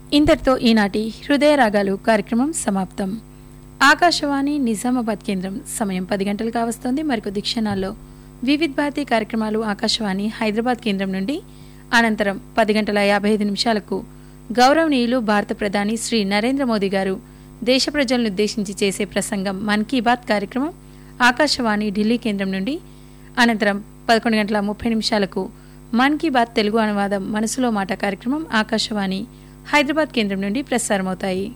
ఇంతటితో ఈనాటి హృదయ రాగాలు కార్యక్రమం సమాప్తం ఆకాశవాణి నిజామాబాద్ కేంద్రం సమయం పది గంటలు కావస్తోంది మరికొద్ది క్షణాల్లో వివిధ్ భారతి కార్యక్రమాలు ఆకాశవాణి హైదరాబాద్ కేంద్రం నుండి అనంతరం పది గంటల యాభై ఐదు నిమిషాలకు గౌరవనీయులు భారత ప్రధాని శ్రీ నరేంద్ర మోదీ గారు దేశ ప్రజలను ఉద్దేశించి చేసే ప్రసంగం మన్ కీ బాత్ కార్యక్రమం ఆకాశవాణి ఢిల్లీ కేంద్రం నుండి అనంతరం పదకొండు గంటల ముప్పై నిమిషాలకు మన్ కీ బాత్ తెలుగు అనువాదం మనసులో మాట కార్యక్రమం ఆకాశవాణి హైదరాబాద్ కేంద్రం నుండి ప్రసారమవుతాయి